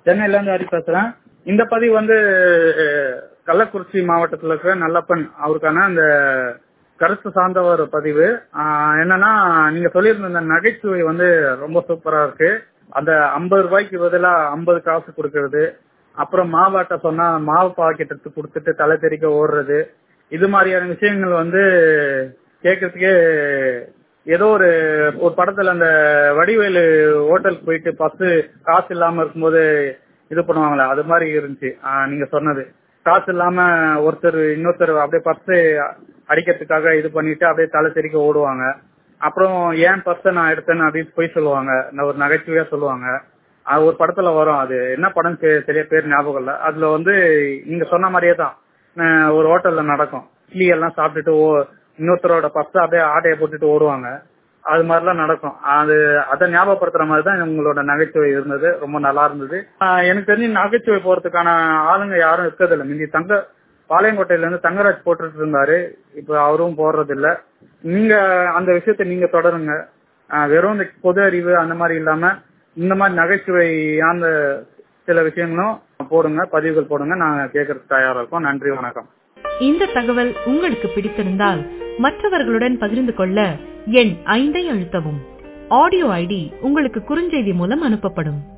சென்னையில இருந்து ஹரி பேசுறேன் இந்த பதிவு வந்து அஹ், கள்ளக்குறிச்சி மாவட்டத்துல இருக்கிற நல்லப்பன் அவருக்கான அந்த கருத்து சார்ந்த ஒரு பதிவு ஆஹ், என்னன்னா நீங்க சொல்லியிருந்த அந்த நகைச்சுவை வந்து ரொம்ப சூப்பரா இருக்கு அந்த ஐம்பது ரூபாய்க்கு பதிலா ஐம்பது காசு கொடுக்கறது அப்புறம் மாவாட்ட சொன்னா மாவு பாக்கெட் எடுத்து கொடுத்துட்டு தலை தெறிக்க ஓடுறது இது மாதிரியான விஷயங்கள் வந்து கேட்கறதுக்கே ஏதோ ஒரு ஒரு படத்துல அந்த வடிவேலு ஹோட்டலுக்கு போயிட்டு பஸ் காசு இல்லாம இருக்கும்போது இது பண்ணுவாங்களே அது மாதிரி இருந்துச்சு ஆஹ் நீங்க சொன்னது காசு இல்லாம ஒருத்தர் இன்னொருத்தர் அப்படியே பர்ஸ் அடிக்கிறதுக்காக இது பண்ணிட்டு அப்படியே தலை தெறிக்க ஓடுவாங்க அப்புறம் ஏன் பர்ஸை நான் எடுத்தேன்னு அப்படின்னு போய் சொல்லுவாங்க நான் ஒரு நகைச்சுவையா சொல்லுவாங்க அது ஒரு படத்துல வரும் அது என்ன படம் தெ- சரியா பேர் ஞாபகம் இல்ல அதுல வந்து நீங்க சொன்ன மாதிரியே தான் அஹ் ஒரு ஹோட்டல்ல நடக்கும் இட்லி எல்லாம் சாப்பிட்டுட்டு ஓ- இன்னொருத்தரோட பர்ஸ் அப்படியே ஆட்டையை போட்டுட்டு ஓடுவாங்க அது மாதிரிலாம் நடக்கும் அது அதை ஞாபகப்படுத்துற மாதிரி தான் உங்களோட நகைச்சுவை இருந்தது ரொம்ப நல்லா இருந்தது ஆஹ் எனக்கு தெரிஞ்சு நகைச்சுவை போறதுக்கான ஆளுங்க யாரும் இருக்கிறது இல்ல முந்தி தங்க பாளையங்கோட்டையில இருந்து தங்கராஜ் போட்டுட்டு இருந்தாரு இப்ப அவரும் போடுறது இல்ல நீங்க அந்த விஷயத்தை நீங்க தொடருங்க ஆஹ் வெறும் இந்த பொது அறிவு அந்த மாதிரி இல்லாம இந்த மாதிரி நகைச்சுவையான சில விஷயங்களும் போடுங்க பதிவுகள் போடுங்க நாங்க கேட்கறதுக்கு தயாரா இருக்கோம் நன்றி வணக்கம் இந்த தகவல் உங்களுக்கு பிடித்திருந்தால் மற்றவர்களுடன் பகிர்ந்து கொள்ள எண் ஐந்தை அழுத்தவும் ஆடியோ ஐடி உங்களுக்கு குறுஞ்செய்தி மூலம் அனுப்பப்படும்